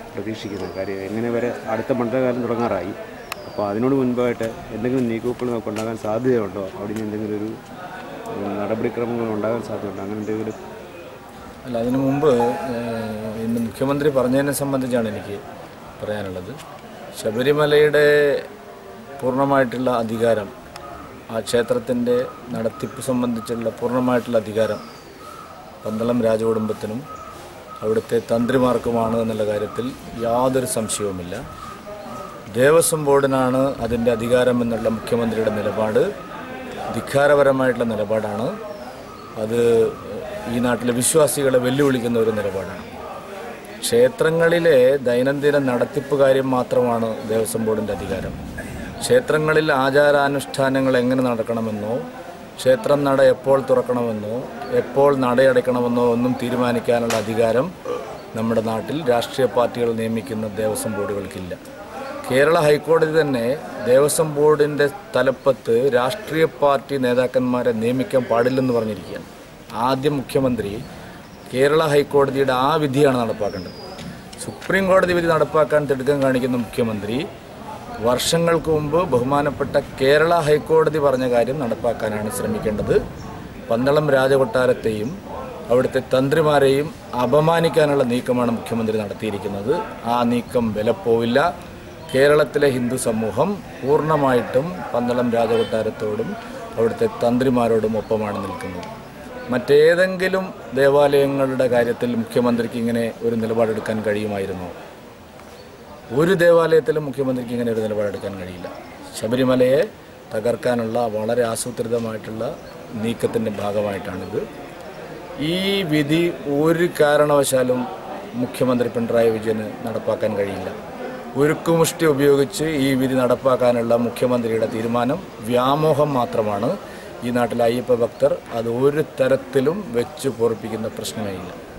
പ്രതീക്ഷിക്കുന്നത് കാര്യം എങ്ങനെ വരെ അടുത്ത മണ്ഡലകാലം തുടങ്ങാറായി അപ്പോൾ അതിനോട് മുൻപായിട്ട് എന്തെങ്കിലും നീക്കുവെപ്പുകൾ നമുക്ക് ഉണ്ടാകാൻ സാധ്യതയുണ്ടോ അവിടെ നിന്ന് എന്തെങ്കിലും ഒരു ഒരു നടപടിക്രമങ്ങൾ ഉണ്ടാകാൻ സാധ്യതയുണ്ടോ അങ്ങനെ എന്തെങ്കിലും അല്ല അതിനു മുമ്പ് ഏഹ്, ഇന്ന് മുഖ്യമന്ത്രി പറഞ്ഞതിനെ സംബന്ധിച്ചാണ് എനിക്ക് പറയാനുള്ളത് ശബരിമലയുടെ പൂർണ്ണമായിട്ടുള്ള അധികാരം ആ ക്ഷേത്രത്തിൻ്റെ നടത്തിപ്പ് സംബന്ധിച്ചുള്ള പൂർണ്ണമായിട്ടുള്ള അധികാരം പന്തളം രാജകുടുംബത്തിനും അവിടുത്തെ തന്ത്രിമാർക്കുമാണ് എന്നുള്ള കാര്യത്തിൽ യാതൊരു സംശയവുമില്ല ദേവസ്വം ബോർഡിനാണ് അതിൻ്റെ അധികാരം എന്നുള്ള മുഖ്യമന്ത്രിയുടെ നിലപാട് ധിക്കാരപരമായിട്ടുള്ള നിലപാടാണ് അത് ഈ നാട്ടിലെ വിശ്വാസികളെ വെല്ലുവിളിക്കുന്ന ഒരു നിലപാടാണ് ക്ഷേത്രങ്ങളിലെ ദൈനംദിന നടത്തിപ്പ് കാര്യം മാത്രമാണ് ദേവസ്വം ബോർഡിൻ്റെ അധികാരം ക്ഷേത്രങ്ങളിൽ ആചാരാനുഷ്ഠാനങ്ങൾ എങ്ങനെ നടക്കണമെന്നോ ക്ഷേത്രം നട എപ്പോൾ തുറക്കണമെന്നോ എപ്പോൾ നടയടയ്ക്കണമെന്നോ ഒന്നും തീരുമാനിക്കാനുള്ള അധികാരം നമ്മുടെ നാട്ടിൽ രാഷ്ട്രീയ പാർട്ടികൾ നിയമിക്കുന്ന ദേവസ്വം ബോർഡുകൾക്കില്ല കേരള ഹൈക്കോടതി തന്നെ ദേവസ്വം ബോർഡിൻ്റെ തലപ്പത്ത് രാഷ്ട്രീയ പാർട്ടി നേതാക്കന്മാരെ നിയമിക്കാൻ പാടില്ലെന്ന് പറഞ്ഞിരിക്കുകയാണ് ആദ്യം മുഖ്യമന്ത്രി കേരള ഹൈക്കോടതിയുടെ ആ വിധിയാണ് നടപ്പാക്കേണ്ടത് സുപ്രീം കോടതി വിധി നടപ്പാക്കാൻ തിടുക്കം കാണിക്കുന്ന മുഖ്യമന്ത്രി വർഷങ്ങൾക്ക് മുമ്പ് ബഹുമാനപ്പെട്ട കേരള ഹൈക്കോടതി പറഞ്ഞ കാര്യം നടപ്പാക്കാനാണ് ശ്രമിക്കേണ്ടത് പന്തളം രാജകൊട്ടാരത്തെയും അവിടുത്തെ തന്ത്രിമാരെയും അപമാനിക്കാനുള്ള നീക്കമാണ് മുഖ്യമന്ത്രി നടത്തിയിരിക്കുന്നത് ആ നീക്കം വിലപ്പോവില്ല കേരളത്തിലെ ഹിന്ദു സമൂഹം പൂർണ്ണമായിട്ടും പന്തളം രാജകൊട്ടാരത്തോടും അവിടുത്തെ തന്ത്രിമാരോടും ഒപ്പമാണ് നിൽക്കുന്നത് മറ്റേതെങ്കിലും ദേവാലയങ്ങളുടെ കാര്യത്തിൽ മുഖ്യമന്ത്രിക്ക് ഇങ്ങനെ ഒരു നിലപാടെടുക്കാൻ കഴിയുമായിരുന്നോ ഒരു ദേവാലയത്തിലും മുഖ്യമന്ത്രിക്ക് ഇങ്ങനെ ഒരു നിലപാടെടുക്കാൻ കഴിയില്ല ശബരിമലയെ തകർക്കാനുള്ള വളരെ ആസൂത്രിതമായിട്ടുള്ള നീക്കത്തിൻ്റെ ഭാഗമായിട്ടാണിത് ഈ വിധി ഒരു കാരണവശാലും മുഖ്യമന്ത്രി പിണറായി വിജയന് നടപ്പാക്കാൻ കഴിയില്ല ഉരുക്കുമുഷ്ടി ഉപയോഗിച്ച് ഈ വിധി നടപ്പാക്കാനുള്ള മുഖ്യമന്ത്രിയുടെ തീരുമാനം വ്യാമോഹം മാത്രമാണ് ഈ നാട്ടിലെ അയ്യപ്പ ഭക്തർ അത് ഒരു തരത്തിലും വെച്ച് പൊറപ്പിക്കുന്ന പ്രശ്നമേ ഇല്ല